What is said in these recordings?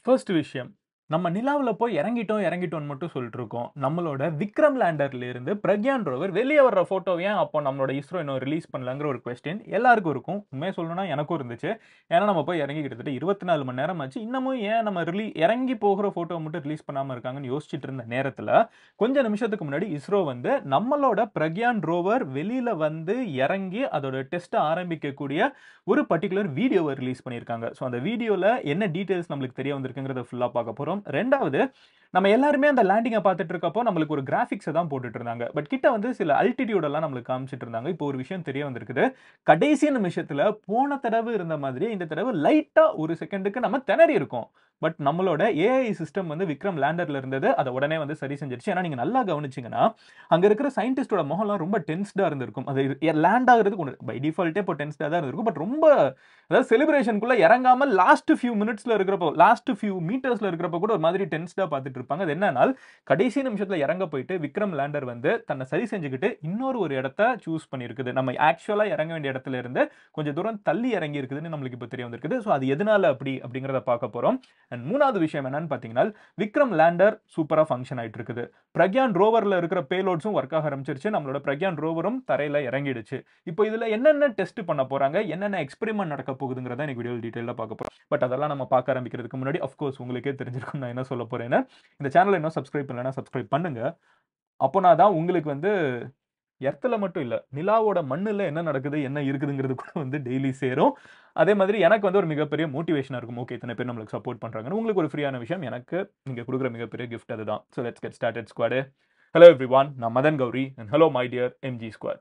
first விஷயம் நம்ம நிலாவுல போய் இறங்கிட்டோம் இறங்கிட்டோம்னு மட்டும் சொல்லிட்டு இருக்கோம் நம்மளோட விக்ரம் லேண்டர்ல இருந்து பிரக்யான் ரோவர் வெளியே வர்ற போட்டோ ஏன் அப்போ நம்மளோட இஸ்ரோ இன்னும் ரிலீஸ் பண்ணலங்கிற ஒரு கொஸ்டின் எல்லாருக்கும் இருக்கும் உண்மையை சொல்லணும்னா எனக்கும் இருந்துச்சு ஏன்னா நம்ம போய் இறங்கி கிட்டத்தட்ட இருபத்தி நாலு மணி நேரம் ஆச்சு இன்னமும் ஏன் நம்ம ரிலீ இறங்கி போகிற போட்டோ மட்டும் ரிலீஸ் பண்ணாம இருக்காங்கன்னு யோசிச்சுட்டு இருந்த நேரத்துல கொஞ்ச நிமிஷத்துக்கு முன்னாடி இஸ்ரோ வந்து நம்மளோட பிரக்யான் ரோவர் வெளியில வந்து இறங்கி அதோட டெஸ்ட்டை ஆரம்பிக்கக்கூடிய ஒரு பர்டிகுலர் வீடியோவை ரிலீஸ் பண்ணியிருக்காங்க ஸோ அந்த வீடியோவில் என்ன டீட்டெயில்ஸ் நம்மளுக்கு தெரிய வந்திருக்குங்கிறத ஃபுல்லாக பார்க்க போகிறோம் ரெண்டாவது நம்ம எல்லாருமே அந்த லேண்டிங்கை பார்த்துட்டு இருக்கப்போ நம்மளுக்கு ஒரு கிராஃபிக்ஸை தான் போட்டுட்டு இருந்தாங்க பட் கிட்ட வந்து சில altitude எல்லாம் நம்மளுக்கு காமிச்சிட்டு இருந்தாங்க இப்போ ஒரு விஷயம் தெரிய வந்திருக்குது கடைசி நிமிஷத்தில் போன தடவை இருந்த மாதிரி இந்த தடவை லைட்டாக ஒரு செகண்டுக்கு நம்ம திணறி இருக்கோம் பட் நம்மளோட ஏஐ சிஸ்டம் வந்து விக்ரம் லேண்டர்ல இருந்தது அதை உடனே வந்து சரி செஞ்சிருச்சு ஏன்னா நீங்கள் நல்லா கவனிச்சிங்கன்னா அங்கே இருக்கிற சயின்டிஸ்டோட முகம்லாம் ரொம்ப டென்ஸ்டாக இருந்திருக்கும் அது லேண்ட் ஆகுறதுக்கு ஒன்று பை டிஃபால்ட்டே இப்போ டென்ஸ்டாக தான் இருந்திருக்கும் பட் ரொம்ப அதாவது செலிப்ரேஷனுக்குள்ள இறங்காம லாஸ்ட் ஃபியூ மினிட்ஸ்ல இருக்கிறப்போ லாஸ்ட் ஃபியூ மீட்டர்ஸ்ல இருக்கிறப்ப கூட ஒரு மாதிரி டென்ஸ்டா பார்த்துட்டு இருப்பாங்க அது என்னன்னா கடைசி நிமிஷத்துல இறங்க போயிட்டு விக்ரம் லேண்டர் வந்து தன்னை சரி செஞ்சுக்கிட்டு இன்னொரு ஒரு இடத்த சூஸ் பண்ணியிருக்குது நம்ம ஆக்சுவலா இறங்க வேண்டிய இடத்துல இருந்து கொஞ்சம் தூரம் தள்ளி இறங்கி இருக்குதுன்னு நம்மளுக்கு இப்போ தெரிய வந்திருக்குது ஸோ அது எதனால அப்படி அப்படிங்கிறத பார்க்க போறோம் அண்ட் மூணாவது விஷயம் என்னன்னு பார்த்தீங்கன்னா விக்ரம் லேண்டர் சூப்பரா ஃபங்க்ஷன் ஆயிட்டு இருக்குது பிரக்யான் ரோவர்ல இருக்கிற பேலோட்ஸும் ஒர்க் ஆக ஆரம்பிச்சிருச்சு நம்மளோட பிரக்யான் ரோவரும் தரையில இறங்கிடுச்சு இப்போ இதுல என்னென்ன டெஸ்ட் பண்ண போறாங்க என்னென்ன எக்ஸ்பெரிமெண்ட் நடக்க போகுதுங்கிறத எனக்கு வீடியோ டீட்டெயிலாக பார்க்க போறோம் பட் அதெல்லாம் நம்ம பார்க்க ஆரம்பிக்கிறதுக்கு முன்னாடி அஃப்கோர்ஸ் உங்களுக்கே தெரிஞ்சிருக்கும் நான் என்ன சொல்ல போறேன்னு இந்த சேனலை இன்னும் சப்ஸ்கிரைப் பண்ணலன்னா சப்ஸ்கிரைப் பண்ணுங்க அப்போனா தான் உங்களுக்கு வந்து எர்த்தில் மட்டும் இல்லை நிலாவோட மண்ணில் என்ன நடக்குது என்ன இருக்குதுங்கிறது கூட வந்து டெய்லி சேரும் அதே மாதிரி எனக்கு வந்து ஒரு மிகப்பெரிய மோட்டிவேஷனாக இருக்கும் ஓகே இத்தனை பேர் நம்மளுக்கு சப்போர்ட் பண்ணுறாங்கன்னு உங்களுக்கு ஒரு ஃப்ரீயான விஷயம் எனக்கு நீங்கள் கொடுக்குற மிகப்பெரிய கிஃப்ட் அதுதான் so let's get started squad hello everyone நான் Madan Gowri and hello my dear MG squad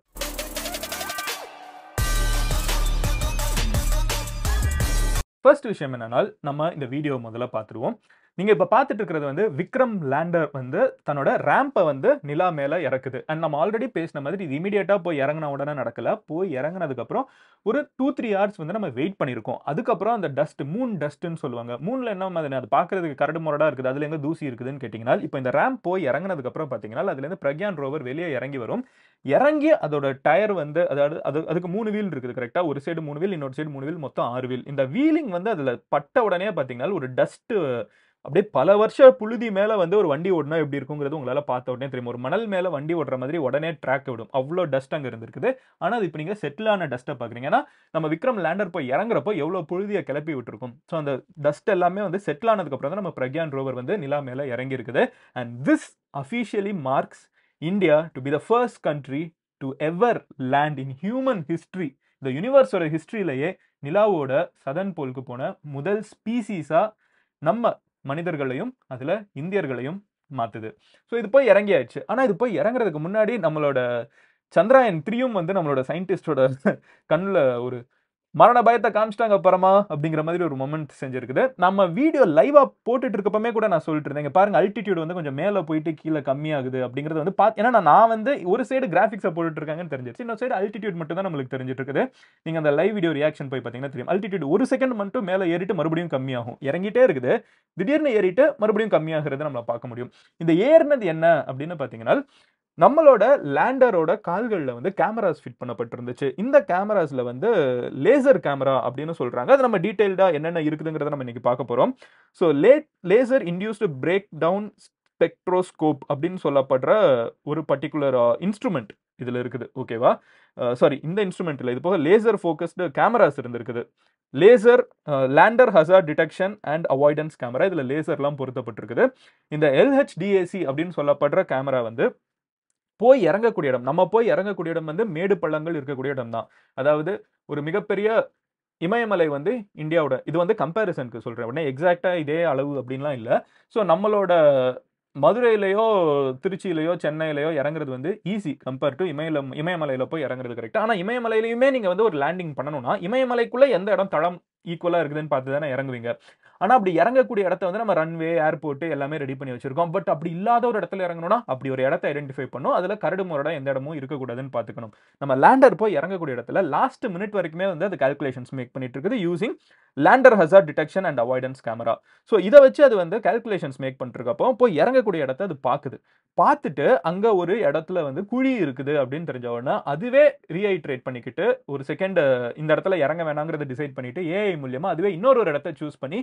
first விஷயம் என்னன்னா நம்ம இந்த வீடியோ முதல்ல பார்த்துருவோம் நீங்க இப்ப பார்த்துட்டு இருக்கிறது வந்து விக்ரம் லேண்டர் வந்து தன்னோட ரேம்பை வந்து நிலா மேல இறக்குது அண்ட் நம்ம ஆல்ரெடி பேசின மாதிரி இது இமீடியட்டா போய் இறங்கின உடனே நடக்கல போய் இறங்குனதுக்கு அப்புறம் ஒரு டூ த்ரீ ஹவர்ஸ் வந்து நம்ம வெயிட் பண்ணியிருக்கோம் அதுக்கப்புறம் அந்த டஸ்ட் மூன் டஸ்ட்னு சொல்லுவாங்க மூன்ல என்ன மாதிரி அது பார்க்கறதுக்கு கரடு முரடா இருக்குது அதுல எங்க தூசி இருக்குதுன்னு கேட்டிங்கன்னா இப்போ இந்த ரேம்ப் போய் இறங்குனதுக்கு அப்புறம் பார்த்தீங்கன்னா அதுல இருந்து பிரக்யான் ரோவர் வெளியே இறங்கி வரும் இறங்கி அதோட டயர் வந்து அதாவது அது அதுக்கு மூணு வீல் இருக்குது கரெக்டா ஒரு சைடு மூணு வீல் இன்னொரு சைடு மூணு வீல் மொத்தம் ஆறு வீல் இந்த வீலிங் வந்து அதுல பட்ட உடனே பார்த்தீங்கன்னா ஒரு டஸ்ட் அப்படியே பல வருஷ புழுதி மேல வந்து ஒரு வண்டி ஓடினா எப்படி இருக்குங்கிறது உங்களால பார்த்த உடனே தெரியும் ஒரு மணல் மேல வண்டி ஓடுற மாதிரி உடனே ட்ராக் விடும் அவ்வளோ டஸ்ட் அங்க இருந்திருக்குது ஆனா அது இப்போ நீங்க செட்டில் ஆன டஸ்ட்டை பாக்குறீங்க ஏன்னா நம்ம விக்ரம் லேண்டர் போய் இறங்குறப்போ எவ்வளவு புழுதியை கிளப்பி விட்டுருக்கும் ஸோ அந்த டஸ்ட் எல்லாமே வந்து செட்டில் ஆனதுக்கு அப்புறம் தான் நம்ம பிரக்யான் ரோவர் வந்து நிலா மேல இறங்கி இருக்குது and this officially marks India to be the first country to ever land in human history இந்த யூனிவர்ஸோட ஹிஸ்ட்ரியிலேயே நிலாவோட சதன் போலுக்கு போன முதல் ஸ்பீசிஸா நம்ம மனிதர்களையும் அதுல இந்தியர்களையும் மாத்துது ஸோ இது போய் இறங்கியாச்சு ஆனா இது போய் இறங்குறதுக்கு முன்னாடி நம்மளோட சந்திராயன் த்ரீயும் வந்து நம்மளோட சயின்டிஸ்டோட கண்ணில் ஒரு மரண பயத்தை காமிச்சிட்டாங்க அப்புறமா அப்படிங்கிற மாதிரி ஒரு மொமெண்ட் செஞ்சிருக்குது நம்ம வீடியோ லைவா போட்டுட்டு இருக்கப்பமே கூட நான் சொல்லிட்டு இருந்தேன் இங்க பாருங்க அல்டிடியூட் வந்து கொஞ்சம் மேலே போயிட்டு கீழே கம்மியாகுது அப்படிங்கிறது வந்து பார்த்து ஏன்னா நான் வந்து ஒரு சைடு கிராஃபிக்ஸை போட்டுட்டு இருக்காங்கன்னு தெரிஞ்சிருச்சு இன்னொரு சைடு அல்டிடியூட் மட்டும் தான் நம்மளுக்கு தெரிஞ்சிட்டு இருக்குது நீங்க அந்த லைவ் வீடியோ ரியாக்ஷன் போய் பார்த்தீங்கன்னா தெரியும் அல்டிடியூட் ஒரு செகண்ட் மட்டும் மேலே ஏறிட்டு மறுபடியும் கம்மியாகும் இறங்கிட்டே இருக்குது திடீர்னு ஏறிட்டு மறுபடியும் கம்மியாகிறது நம்மள பார்க்க முடியும் இந்த ஏறினது என்ன அப்படின்னு பார்த்தீங்கன்னா நம்மளோட லேண்டரோட கால்களில் வந்து கேமராஸ் ஃபிட் பண்ணப்பட்டிருந்துச்சு இந்த கேமராஸ்ல வந்து லேசர் கேமரா அப்படின்னு சொல்றாங்க அது நம்ம டீடைல்டா என்னென்ன இருக்குதுங்கிறத நம்ம இன்னைக்கு பார்க்க போறோம் so let laser induced breakdown spectroscope அப்படின்னு சொல்லப்படுற ஒரு பர்டிகுலர் இன்ஸ்ட்ருமெண்ட் இதுல இருக்குது ஓகேவா சாரி இந்த இன்ஸ்ட்ருமெண்ட் இல்லை இது போக லேசர் ஃபோக்கஸ்டு கேமராஸ் இருந்திருக்குது laser lander hazard detection and avoidance camera இதுல லேசர்லாம் பொருத்தப்பட்டிருக்குது இந்த எல்ஹெச்டிஏசி அப்படின்னு சொல்லப்படுற கேமரா வந்து போய் இறங்கக்கூடிய இடம் நம்ம போய் இறங்கக்கூடிய இடம் வந்து மேடு பள்ளங்கள் இருக்கக்கூடிய இடம் தான் அதாவது ஒரு மிகப்பெரிய இமயமலை வந்து இந்தியாவோட இது வந்து கம்பேரிசனுக்கு சொல்றேன் உடனே எக்ஸாக்டா இதே அளவு அப்படின்லாம் இல்லை ஸோ நம்மளோட மதுரையிலையோ திருச்சியிலையோ சென்னையிலையோ இறங்குறது வந்து ஈஸி கம்பேர் டு இமயல இமயமலையில போய் இறங்குறது கரெக்ட் ஆனால் இமயமலையிலையுமே நீங்க வந்து ஒரு லேண்டிங் பண்ணணும்னா இமயமலைக்குள்ள எந்த இடம் தளம் ஈக்குவலா இருக்குதுன்னு பார்த்து தானே இறங்குவீங்க ஆனா அப்படி இறங்கக்கூடிய இடத்த வந்து நம்ம ரன்வே ஏர்போர்ட் எல்லாமே ரெடி பண்ணி வச்சிருக்கோம் பட் அப்படி இல்லாத ஒரு இடத்துல இறங்கணும்னா அப்படி ஒரு இடத்த ஐடென்டிஃபை பண்ணும் அதுல கரடு முரடா எந்த இடமும் இருக்கக்கூடாதுன்னு பார்த்துக்கணும் நம்ம லேண்டர் போய் இறங்கக்கூடிய இடத்துல லாஸ்ட் மினிட் வரைக்குமே வந்து அது கால்குலேஷன்ஸ் மேக் பண்ணிட்டு இருக்குது using lander hazard detection and avoidance camera so இதை வச்சு அது வந்து கால்குலேஷன்ஸ் மேக் பண்ணிருக்கப்போ போய் இறங்கக்கூடிய இடத்த அது பார்க்குது பார்த்துட்டு அங்க ஒரு இடத்துல வந்து குழி இருக்குது அப்படின்னு தெரிஞ்ச உடனே அதுவே ரீஐட்ரேட் பண்ணிக்கிட்டு ஒரு செகண்ட் இந்த இடத்துல இறங்க வேணாங்கிறத டிசைட் பண்ணிட்டு ஏஐ மூலியமா அதுவே இன்னொரு ஒரு இடத்த சூஸ் பண்ணி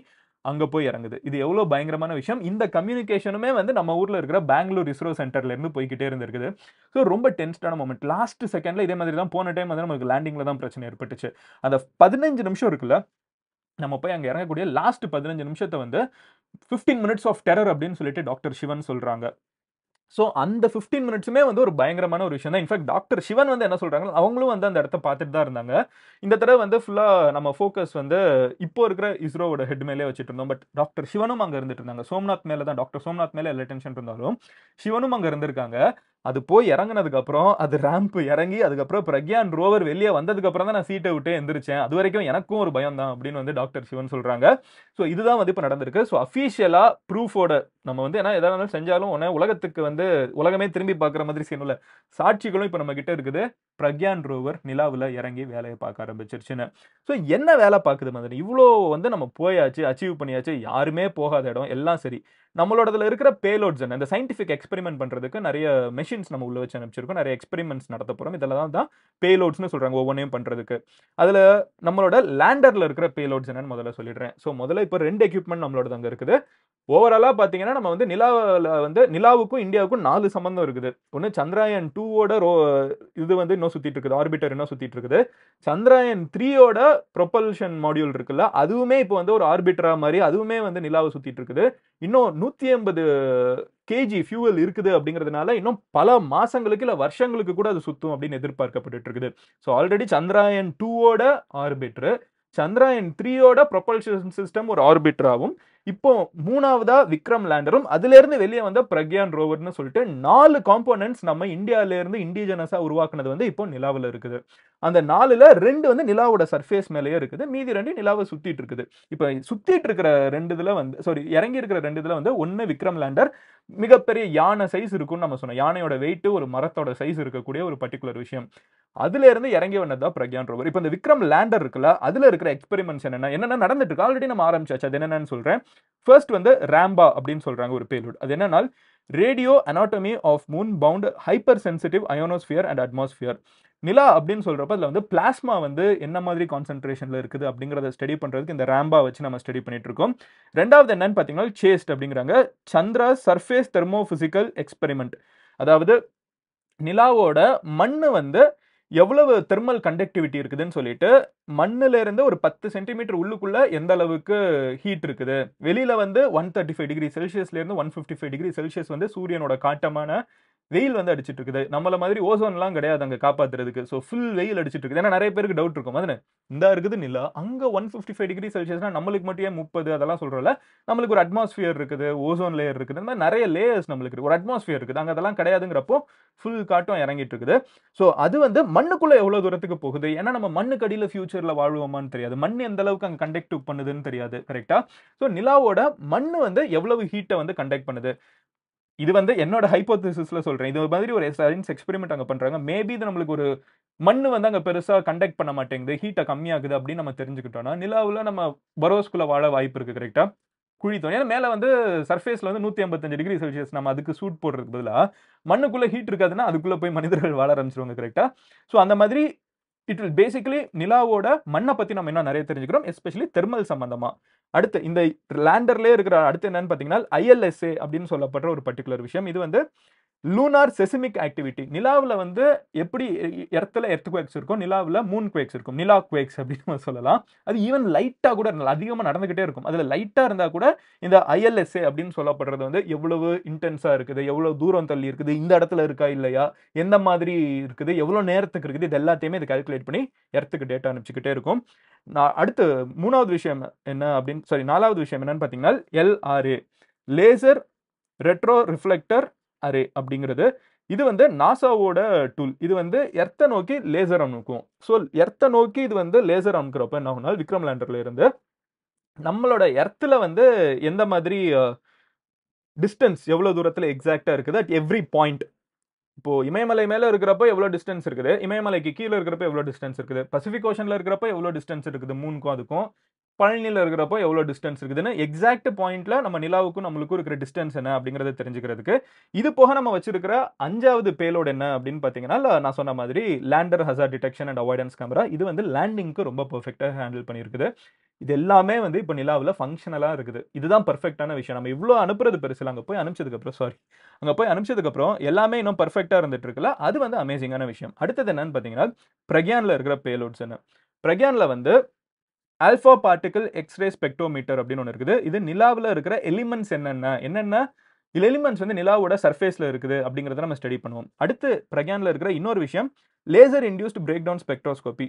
அங்க போய் இறங்குது இது எவ்வளவு பயங்கரமான விஷயம் இந்த கம்யூனிகேஷனுமே வந்து நம்ம ஊர்ல இருக்கிற பெங்களூர் இஸ்ரோ சென்டர்ல இருந்து போய்கிட்டே இருந்திருக்குது ஸோ ரொம்ப டென்ஸ்டான மூமெண்ட் லாஸ்ட் செகண்ட்ல இதே மாதிரி தான் போன டைம் வந்து நமக்கு லேண்டிங்ல தான் பிரச்சனை ஏற்பட்டுச்சு அந்த பதினஞ்சு நிமிஷம் இருக்குல்ல நம்ம போய் அங்க இறங்கக்கூடிய லாஸ்ட் பதினஞ்சு நிமிஷத்தை வந்து 15 மினிட்ஸ் ஆஃப் டெரர் அப்படின்னு சொல்லிட்டு டாக்டர் சிவன் சொல்றாங்க ஸோ அந்த 15 மினிட்ஸுமே வந்து ஒரு பயங்கரமான ஒரு விஷயம் தான் இன்ஃபேக்ட் டாக்டர் சிவன் வந்து என்ன சொல்றாங்க அவங்களும் வந்து அந்த இடத்த பார்த்துட்டு தான் இருந்தாங்க இந்த தடவை வந்து ஃபுல்லா நம்ம ஃபோக்கஸ் வந்து இப்போ இருக்கிற இஸ்ரோவோட ஹெட் மேலே வச்சுட்டு இருந்தோம் பட் டாக்டர் சிவனும் அங்க இருந்துட்டு இருந்தாங்க சோம்நாத் மேல தான் டாக்டர் சோம்நாத் மேல எல்லா டென்ஷன் இருந்தாலும் சிவனும் அங்க இருந்திருக்காங்க அது போய் இறங்குனதுக்கு அப்புறம் அது ரேம்ப் இறங்கி அதுக்கப்புறம் பிரக்யான் ரோவர் வெளியே வந்ததுக்கு அப்புறம் தான் நான் சீட்டை விட்டு எந்திரிச்சேன் அது வரைக்கும் எனக்கும் ஒரு பயம் தான் அப்படின்னு வந்து டாக்டர் சிவன் சொல்றாங்க ஸோ இதுதான் வந்து இப்போ நடந்திருக்கு ஸோ அஃபீஷியலா ப்ரூஃபோட நம்ம வந்து ஏன்னா எதா இருந்தாலும் செஞ்சாலும் உடனே உலகத்துக்கு வந்து உலகமே திரும்பி பார்க்குற மாதிரி செய்யணும்ல சாட்சிகளும் இப்போ நம்ம கிட்ட இருக்குது பிரக்யான் ரோவர் நிலாவில் இறங்கி வேலையை பார்க்க ஆரம்பிச்சிருச்சுன்னு ஸோ என்ன வேலை பார்க்குது மாதிரி இவ்வளோ வந்து நம்ம போயாச்சு அச்சீவ் பண்ணியாச்சு யாருமே போகாத இடம் எல்லாம் சரி நம்மளோடதுல இருக்கிற பேலோட்ஸ் என்ன இந்த சயின்டிஃபிக் எக்ஸ்பெரிமெண்ட் பண்றதுக்கு நிறைய மெஷின்ஸ் நம்ம உள்ள வச்சு அனுப்பிச்சிருக்கோம் நிறைய எக்ஸ்பெரிமெண்ட்ஸ் நடத்த போறோம் இதெல்லாம் தான் பேலோட்ஸ்னு சொல்றாங்க ஒவ்வொன்றையும் பண்றதுக்கு அதுல நம்மளோட லேண்டர்ல இருக்கிற பேலோட்ஸ் என்னன்னு முதல்ல சொல்லிடுறேன் ஸோ முதல்ல இப்போ ரெண்டு எக்யூப்மெண்ட் நம்மளோட அங்க இருக்குது ஓவராலா பாத்தீங்கன்னா நம்ம வந்து நிலாவில் வந்து நிலாவுக்கும் இந்தியாவுக்கும் நாலு சம்பந்தம் இருக்குது ஒன்று சந்திராயன் டூவோட ரோ இது வந்து இன்னும் சுத்திட்டு இருக்குது ஆர்பிட்டர் இன்னும் சுத்திட்டு இருக்குது சந்திராயன் த்ரீயோட ப்ரொபல்ஷன் மாடியூல் இருக்குல்ல அதுவுமே இப்போ வந்து ஒரு ஆர்பிட்டரா மாதிரி அதுவுமே வந்து நிலாவை சுத்திட்டு இருக்குது இன்னும் நூத்தி ஐம்பது கேஜி ஃபியூவல் இருக்குது அப்படிங்கிறதுனால இன்னும் பல மாசங்களுக்கு இல்ல வருஷங்களுக்கு கூட அது சுத்தும் அப்படின்னு எதிர்பார்க்கப்பட்டு இருக்குது ஸோ ஆல்ரெடி சந்திராயன் டூவோட ஆர்பிட்டர் சந்திராயன் த்ரீயோட ப்ரொபல்ஷன் சிஸ்டம் ஒரு ஆர்பிட்டராகவும் இப்போ மூணாவதா விக்ரம் லேண்டரும் அதுல இருந்து வெளியே வந்த பிரக்யான் ரோவர்னு சொல்லிட்டு நாலு காம்போனன்ட்ஸ் நம்ம இந்தியால இருந்து இண்டிஜினஸா உருவாக்குனது வந்து இப்போ நிலாவில் இருக்குது அந்த நாலுல ரெண்டு வந்து நிலாவோட சர்ஃபேஸ் மேலேயே இருக்குது மீதி ரெண்டு நிலாவை சுத்திட்டு இருக்குது இப்போ சுத்திட்டு இருக்கிற ரெண்டு இதுல வந்து சாரி இறங்கி இருக்கிற ரெண்டு இதுல வந்து ஒன்னு விக்ரம் லேண்டர் மிகப்பெரிய யானை சைஸ் இருக்கும்னு நம்ம சொன்னோம் யானையோட வெயிட் ஒரு மரத்தோட சைஸ் இருக்கக்கூடிய ஒரு பர்டிகுலர் விஷயம் அதுல இருந்து இறங்கி வந்ததுதான் பிரக்யான் ரோவர் இப்போ இந்த விக்ரம் லேண்டர் இருக்குல்ல அதுல இருக்கிற எக்ஸ்பெரிமெண்ட்ஸ் என்னென்ன என்னென்ன நடந்துட்டு இருக்கு ஆல்ரெடி நம்ம ஆரம்பிச்சாச்சு அது என்னென்னு சொல்றேன் ஃபர்ஸ்ட் வந்து ரேம்பா அப்படின்னு சொல்றாங்க ஒரு பேலோட் அது என்னன்னா radio anatomy of moon bound hyper sensitive ionosphere and atmosphere நிலா அப்படின்னு சொல்றப்ப அதுல வந்து பிளாஸ்மா வந்து என்ன மாதிரி கான்சென்ட்ரேஷன்ல இருக்குது அப்படிங்கறத ஸ்டடி பண்றதுக்கு இந்த ரேம்பா வச்சு நம்ம ஸ்டடி பண்ணிட்டு இருக்கோம் ரெண்டாவது என்னன்னு பாத்தீங்கன்னா சேஸ்ட் அப்படிங்கிறாங்க சந்திரா சர்ஃபேஸ் தெர்மோபிசிக்கல் எக்ஸ்பெரிமெண்ட் அதாவது நிலாவோட மண்ணு வந்து எவ்வளவு தெர்மல் கண்டக்டிவிட்டி இருக்குதுன்னு சொல்லிட்டு மண்ணுல இருந்து ஒரு பத்து சென்டிமீட்டர் உள்ளுக்குள்ள எந்த அளவுக்கு ஹீட் இருக்குது வெளியில வந்து ஒன் தேர்ட்டி ஃபைவ் டிகிரி செல்சியஸ்ல இருந்து one fifty five degree Celsius வந்து சூரியனோட காட்டமான வெயில் வந்து அடிச்சிட்டு இருக்குது நம்மள மாதிரி ஓசோன்லாம் கிடையாது அங்க காப்பாத்துறதுக்கு ஸோ ஃபுல் வெயில் அடிச்சிட்டு இருக்குது ஏன்னா நிறைய பேருக்கு டவுட் இருக்கும் அதுன்னு இந்த இருக்குது நிலா அங்க ஒன் ஃபிஃப்டி ஃபைவ் டிகிரி செல்சியஸ்னா நம்மளுக்கு மட்டும் ஏன் முப்பது அதெல்லாம் சொல்றோம்ல நம்மளுக்கு ஒரு அட்மாஸ்பியர் இருக்குது ஓசோன் லேயர் இருக்குது இந்த மாதிரி நிறைய லேயர்ஸ் நம்மளுக்கு இருக்கு ஒரு அட்மாஸ்பியர் இருக்குது அங்க அதெல்லாம் கிடையாதுங்கிறப்போ ஃபுல் காட்டும் இறங்கிட்டு இருக்குது ஸோ அது வந்து மண்ணுக்குள்ள எவ்வளவு தூரத்துக்கு போகுது ஏன்னா நம்ம மண்ணுக்கு அடியில ஃபியூச்சர்ல வாழ்வோமான்னு தெரியாது மண் எந்த அளவுக்கு அங்க கண்டக்டிவ் பண்ணுதுன்னு தெரியாது கரெக்டா ஸோ நிலாவோட மண்ணு வந்து எவ்வளவு ஹீட்டை வந்து கண்டக்ட் பண்ணுது இது வந்து என்னோட ஹைப்போதிசிஸ்ல சொல்றேன் இது மாதிரி ஒரு சயின்ஸ் எக்ஸ்பெரிமெண்ட் அங்க பண்றாங்க மேபி இது நம்மளுக்கு ஒரு மண்ணு வந்து அங்க பெருசா கண்டக்ட் பண்ண மாட்டேங்குது ஹீட்டை கம்மியாகுது அப்படின்னு நம்ம தெரிஞ்சுக்கிட்டோம்னா நிலாவுல நம்ம பரோஸ்குள்ள வாழ வாய்ப்பு இருக்கு கரெக்டா குழித்தோம் ஏன்னா மேல வந்து சர்ஃபேஸ்ல வந்து நூத்தி ஐம்பத்தஞ்சு டிகிரி செல்சியஸ் நம்ம அதுக்கு சூட் போடுறதுக்கு பதிலாக மண்ணுக்குள்ள ஹீட் இருக்காதுன்னா அதுக்குள்ள போய் மனிதர்கள் வாழ ஆரம்பிச்சிருவாங்க கரெக்டா ஸோ அந்த மாதிரி இட் வில் பேசிக்கலி நிலாவோட மண்ணை பத்தி நம்ம இன்னும் நிறைய தெரிஞ்சுக்கிறோம் எஸ்பெஷலி தெர்மல் சம்பந்தமா அடுத்து இந்த லேண்டர்லேயே இருக்கிற அடுத்து என்னன்னு பார்த்தீங்கன்னா ஐஎல்எஸ்ஏ அப்படின்னு சொல்லப்படுற ஒரு பர்டிகுலர் விஷயம் இது வந்து லூனார் செசிமிக் ஆக்டிவிட்டி நிலாவில் வந்து எப்படி இடத்துல எர்த் குவேக்ஸ் இருக்கும் நிலாவில் மூன் குவேக்ஸ் இருக்கும் நிலா குவேக்ஸ் அப்படின்னு நம்ம சொல்லலாம் அது ஈவன் லைட்டாக கூட அதிகமாக நடந்துகிட்டே இருக்கும் அதில் லைட்டாக இருந்தால் கூட இந்த ஐஎல்எஸ்ஏ அப்படின்னு சொல்லப்படுறது வந்து எவ்வளவு இன்டென்ஸாக இருக்குது எவ்வளவு தூரம் தள்ளி இருக்குது இந்த இடத்துல இருக்கா இல்லையா எந்த மாதிரி இருக்குது எவ்வளோ நேரத்துக்கு இருக்குது இது எல்லாத்தையுமே இது கால்குலேட் பண்ணி எர்த்துக்கு டேட்டா அனுப்பிச்சிக்கிட்டே இருக்கும் நான் அடுத்து மூணாவது விஷயம் என்ன அப்படின்னு சாரி நாலாவது விஷயம் என்னன்னு பார்த்தீங்கன்னா LRA laser retro reflector array அப்படிங்கிறது இது வந்து நாசாவோட டூல் இது வந்து எர்த்தை நோக்கி லேசர் அனுக்கும் ஸோ எர்த்தை நோக்கி இது வந்து லேசர் அனுக்கிறப்ப என்ன ஆகுனால் விக்ரம் லேண்டர்ல இருந்து நம்மளோட எர்த்தில் வந்து எந்த மாதிரி டிஸ்டன்ஸ் எவ்வளோ தூரத்தில் எக்ஸாக்டாக இருக்குது அட் எவ்ரி பாயிண்ட் இப்போ இமயமலை மேல இருக்கிறப்ப எவ்வளவு டிஸ்டன்ஸ் இருக்குது இமயமலைக்கு கீழே இருக்கிறப்ப எவ்வளவு டிஸ்டன்ஸ் இருக்குது பசிபிக் ஓஷன்ல இருக்கிறப்ப எவ்வளவு டிஸ்டன்ஸ் இருக்குது மூணுக்கும் அதுக்கும் பழனியில் இருக்கிறப்போ எவ்வளோ டிஸ்டன்ஸ் இருக்குதுன்னு எக்ஸாக்ட் பாயிண்ட்ல நம்ம நிலாவுக்கும் நம்மளுக்கும் இருக்கிற டிஸ்டன்ஸ் என்ன அப்படிங்கறத தெரிஞ்சுக்கிறதுக்கு இது போக நம்ம வச்சிருக்கிற அஞ்சாவது பேலோட் என்ன அப்படின்னு பார்த்தீங்கன்னா நான் சொன்ன மாதிரி lander hazard detection and avoidance camera இது வந்து லேண்டிங்க்கு ரொம்ப பெர்ஃபெக்டாக ஹேண்டில் பண்ணியிருக்குது இது எல்லாமே வந்து இப்போ நிலாவில் ஃபங்க்ஷனலாக இருக்குது இதுதான் பர்ஃபெக்டான விஷயம் நம்ம இவ்வளோ அனுப்புறது பெருசில் அங்கே போய் அனுப்பிச்சதுக்கப்புறம் சாரி அங்கே போய் அனுப்பிச்சதுக்கப்புறம் எல்லாமே இன்னும் பர்ஃபெக்டாக இருந்துட்டு இருக்குல்ல அது வந்து அமேசிங்கான விஷயம் அடுத்தது என்னன்னு பார்த்தீங்கன்னா பிரக்யானில் இருக்கிற பேலோட்ஸ் என்ன பிரக்யானில் வந்து ஆல்ஃபா பார்ட்டிகல் எக்ஸ்ரே ஸ்பெக்ட்ரோமீட்டர் அப்படின்னு ஒன்று இருக்குது இது நிலாவில் இருக்கிற எலிமெண்ட்ஸ் என்னென்ன என்னென்ன இல்லை எலிமெண்ட்ஸ் வந்து நிலாவோட சர்ஃபேஸில் இருக்குது அப்படிங்கிறத நம்ம ஸ்டடி பண்ணுவோம் அடுத்து பிரக்யானில் இருக்கிற இன்னொரு விஷயம் laser induced breakdown spectroscopy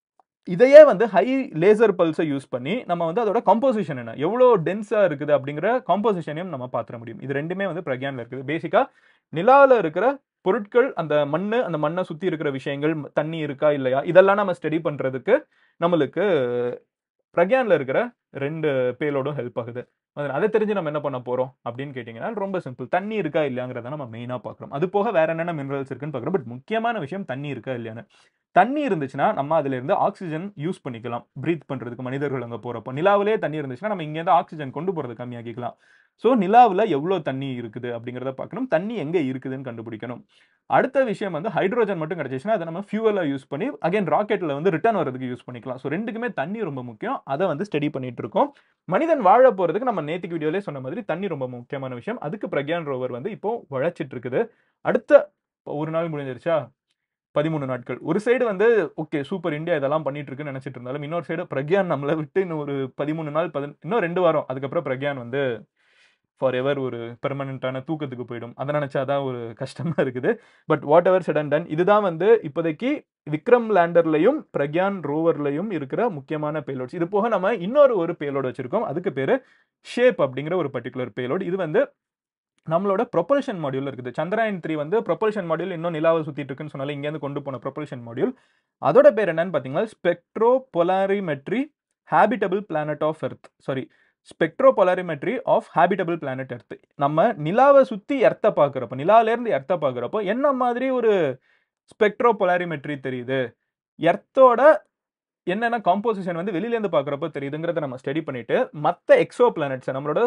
இதையே வந்து ஹை லேசர் பல்ஸை யூஸ் பண்ணி நம்ம வந்து அதோட காம்போசிஷன் என்ன எவ்வளோ டென்ஸாக இருக்குது அப்படிங்கிற காம்போசிஷனையும் நம்ம பார்த்துட முடியும் இது ரெண்டுமே வந்து பிரக்யானில் இருக்குது பேசிக்காக நிலாவில் இருக்கிற பொருட்கள் அந்த மண் அந்த மண்ணை சுற்றி இருக்கிற விஷயங்கள் தண்ணி இருக்கா இல்லையா இதெல்லாம் நம்ம ஸ்டடி பண்ணுறதுக்கு நம்மளுக்கு பிரக்யானில் இருக்கிற ரெண்டு பேலோடும் ஹெல்ப் ஆகுது அது அதை தெரிஞ்சு நம்ம என்ன பண்ண போறோம் அப்படின்னு கேட்டிங்கன்னா ரொம்ப சிம்பிள் தண்ணி இருக்கா இல்லையாங்கிறத நம்ம மெயினாக பார்க்குறோம் அது போக வேற என்னென்ன மினரல்ஸ் இருக்குன்னு பார்க்குறோம் பட் முக்கியமான விஷயம் தண்ணி இருக்கா இல்லையான்னு தண்ணி இருந்துச்சுன்னா நம்ம அதுல இருந்து ஆக்சிஜன் யூஸ் பண்ணிக்கலாம் ப்ரீத் பண்றதுக்கு மனிதர்கள் அங்கே போறப்போ நிலாவிலே தண்ணி இருந்துச்சுன்னா நம்ம இங்கேருந்து ஆக்சிஜன் கொண்டு போறது கம்மியாக்கிக்கலாம் ஸோ நிலாவில் எவ்வளோ தண்ணி இருக்குது அப்படிங்கிறத பார்க்கணும் தண்ணி எங்கே இருக்குதுன்னு கண்டுபிடிக்கணும் அடுத்த விஷயம் வந்து ஹைட்ரோஜன் மட்டும் கிடைச்சிச்சுன்னா அதை நம்ம ஃபியூவலாக யூஸ் பண்ணி அகைன் ராக்கெட்டில் வந்து ரிட்டர்ன் வரதுக்கு யூஸ் பண்ணிக்கலாம் ஸோ ரெண்டுக்குமே தண்ணி ரொம்ப முக்கியம் அதை வந்து ஸ்டடி பண்ணிட்டு இருக்கோம் மனிதன் வாழ போகிறதுக்கு நம்ம நேற்றுக்கு வீடியோலே சொன்ன மாதிரி தண்ணி ரொம்ப முக்கியமான விஷயம் அதுக்கு பிரக்யான் ரோவர் வந்து இப்போ உழைச்சிட்டு இருக்குது அடுத்த ஒரு நாள் முடிஞ்சிருச்சா பதிமூணு நாட்கள் ஒரு சைடு வந்து ஓகே சூப்பர் இந்தியா இதெல்லாம் பண்ணிட்டு இருக்குன்னு நினைச்சிட்டு இருந்தாலும் இன்னொரு சைடு பிரக்யான் நம்மளை விட்டு இன்னும் ஒரு பதிமூணு நாள் பதி இன்னும் ரெண்டு வாரம் அதுக்கப்புறம் பிரக்யான் வந்து ஃபார் எவர் ஒரு பெர்மனண்ட்டான தூக்கத்துக்கு போயிடும் அதை நினச்சாதான் ஒரு கஷ்டமா இருக்குது but whatever said and done இதுதான் வந்து இப்போதைக்கு விக்ரம் லேண்டர்லையும் பிரக்யான் ரோவர்லையும் இருக்கிற முக்கியமான பேலோட்ஸ் இது போக நம்ம இன்னொரு ஒரு பேலோடு வச்சிருக்கோம் அதுக்கு பேரு ஷேப் அப்படிங்கிற ஒரு பர்டிகுலர் பேலோட் இது வந்து நம்மளோட ப்ரொபல்ஷன் மாடியூல் இருக்குது சந்திராயன் த்ரீ வந்து ப்ரொபல்ஷன் மாடியூல் இன்னும் நிலாவை சுத்திட்டு இருக்குன்னு சொன்னாலும் இங்கேருந்து கொண்டு போன ப்ரொபல்ஷன் மாடியூல் அதோட பேர் என்னன்னு பார்த்தீங்கன்னா spectro polarimetry habitable planet of earth sorry spectro polarimetry of habitable planet earth நம்ம நிலாவை சுற்றி எர்த்தை பார்க்குறப்போ நிலாவிலேருந்து எர்த்தை பார்க்குறப்போ என்ன மாதிரி ஒரு ஸ்பெக்ட்ரோ பொலாரிமெட்ரி தெரியுது எர்த்தோட என்னென்ன காம்போசிஷன் வந்து வெளியிலேருந்து பார்க்குறப்போ தெரியுதுங்கிறத நம்ம ஸ்டடி பண்ணிட்டு மற்ற எக்ஸோ பிளானட்ஸை நம்மளோட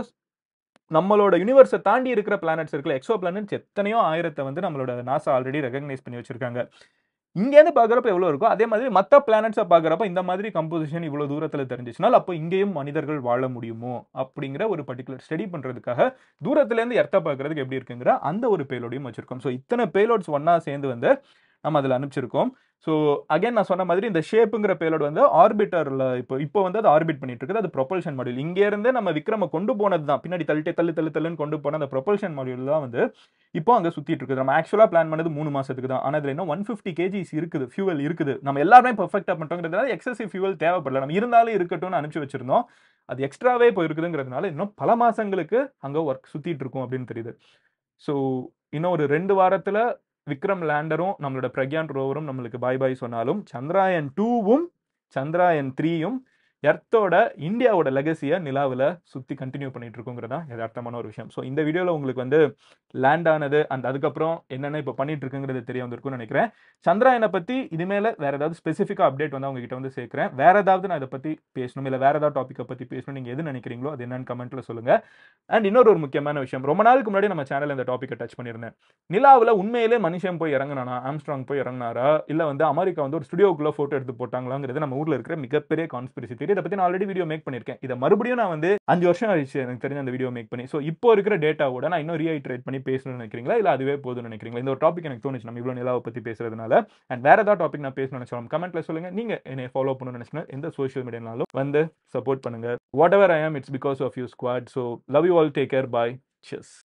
நம்மளோட யூனிவர்ஸை தாண்டி இருக்கிற பிளானட்ஸ் இருக்குல்ல எக்ஸோ பிளானட்ஸ் எத்தனையோ ஆயிரத்தை வந்து நம்மளோட நாசா ஆல்ரெடி ரெகக்னைஸ் பண்ணி வச்சிருக்காங்க இங்கேருந்து பார்க்குறப்ப எவ்வளோ இருக்கோ அதே மாதிரி மற்ற பிளானட்ஸை பார்க்குறப்ப இந்த மாதிரி கம்போசிஷன் இவ்வளோ தூரத்தில் தெரிஞ்சிச்சுனால் அப்போ இங்கேயும் மனிதர்கள் வாழ முடியுமோ அப்படிங்கிற ஒரு பர்டிகுலர் ஸ்டடி பண்ணுறதுக்காக தூரத்துலேருந்து எர்த்த பார்க்குறதுக்கு எப்படி இருக்குங்கிற அந்த ஒரு பேலோடையும் வச்சிருக்கோம் ஸோ இத்தனை பேலோட்ஸ் ஒன்றா சேர்ந்து வந்து நம்ம அதில் அனுப்பிச்சிருக்கோம் ஸோ அகைன் நான் சொன்ன மாதிரி இந்த ஷேப்புங்கிற பேலோடு வந்து ஆர்பிட்டரில் இப்போ இப்போ வந்து அது ஆர்பிட் பண்ணிட்டு இருக்குது அது ப்ரொபல்ஷன் மாடியூல் இங்கேருந்து நம்ம விக்ரம கொண்டு போனது தான் பின்னாடி தள்ளிட்டு தள்ளு தள்ளு தள்ளுன்னு கொண்டு போன அந்த ப்ரொபல்ஷன் மாடியூல் தான் வந்து இப்போ அங்கே சுற்றிட்டு இருக்குது நம்ம ஆக்சுவலாக பிளான் பண்ணது மூணு மாதத்துக்கு தான் ஆனால் இதில் இன்னும் ஒன் ஃபிஃப்டி கேஜிஸ் இருக்குது ஃபியூவல் இருக்குது நம்ம எல்லாருமே பர்ஃபெக்டாக பண்ணுறோங்கிறதுனால எக்ஸசிவ் ஃபியூவல் தேவைப்படல நம்ம இருந்தாலும் இருக்கட்டும்னு அனுப்பிச்சு வச்சிருந்தோம் அது எக்ஸ்ட்ராவே போயிருக்குதுங்கிறதுனால இன்னும் பல மாதங்களுக்கு அங்கே ஒர்க் சுற்றிட்டு இருக்கும் அப்படின்னு தெரியுது ஸோ இன்னும் ஒரு ரெண்டு வாரத்தில் விக்ரம் லேண்டரும் நம்மளோட பிரக்யான் ரோவரும் நம்மளுக்கு பாய் பாய் சொன்னாலும் சந்திராயன் டூவும் சந்திராயன் த்ரீயும் எர்த்தோட இந்தியாவோட லெகசியை நிலாவில் சுற்றி கண்டினியூ பண்ணிட்டு இருக்கோங்கிறதா யதார்த்தமான ஒரு விஷயம் ஸோ இந்த வீடியோவில் உங்களுக்கு வந்து லேண்ட் ஆனது அண்ட் அதுக்கப்புறம் என்னென்ன இப்போ பண்ணிட்டு இருக்குங்கிறது தெரிய வந்திருக்கும்னு நினைக்கிறேன் சந்திராயனை பற்றி இனிமேல் வேற ஏதாவது ஸ்பெசிஃபிக்காக அப்டேட் வந்து உங்ககிட்ட வந்து சேர்க்குறேன் வேற ஏதாவது நான் இதை பற்றி பேசணும் இல்லை வேற ஏதாவது டாப்பிக்கை பற்றி பேசணும் நீங்கள் எது நினைக்கிறீங்களோ அது என்னன்னு கமெண்ட்டில் சொல்லுங்கள் அண்ட் இன்னொரு ஒரு முக்கியமான விஷயம் ரொம்ப நாளுக்கு முன்னாடி நம்ம சேனலில் இந்த டாப்பிக்கை டச் பண்ணியிருந்தேன் நிலாவில் உண்மையிலே மனுஷன் போய் இறங்கினானா ஆம்ஸ்ட்ராங் போய் இறங்கினாரா இல்லை வந்து அமெரிக்கா வந்து ஒரு ஸ்டுடியோக்குள்ளே ஃபோட்டோ எடுத்து போட்டாங்களாங்கிறது நம்ம ஊரில் இருக்கிற மிகப்பெரிய கான்ஸ்பிரசி தேரி இதை பற்றி நான் ஆல்ரெடி வீடியோ மேக் பண்ணியிருக்கேன் இதை மறுபடியும் நான் வந்து அஞ்சு வருஷம் ஆயிடுச்சு எனக்கு தெரிஞ்ச அந்த வீடியோ மேக் பண்ணி ஸோ இப்போ இருக்கிற டேட்டாவோட நான் இன்னும் ரீஐட்ரேட் பண்ணி பேசணும்னு நினைக்கிறீங்களா இல்லை அதுவே போதும்னு நினைக்கிறீங்களா இந்த ஒரு டாபிக் எனக்கு தோணுச்சு நம்ம இவ்வளோ நிலாவை பற்றி பேசுறதுனால அண்ட் வேற ஏதாவது டாபிக் நான் பேசணும்னு நினைச்சாலும் கமெண்ட்ல சொல்லுங்க நீங்க என்னை ஃபாலோ பண்ணணும்னு நினைச்சுன்னா எந்த சோஷியல் மீடியானாலும் வந்து சப்போர்ட் பண்ணுங்க what whatever I am it's because of you squad so love you all take care bye cheers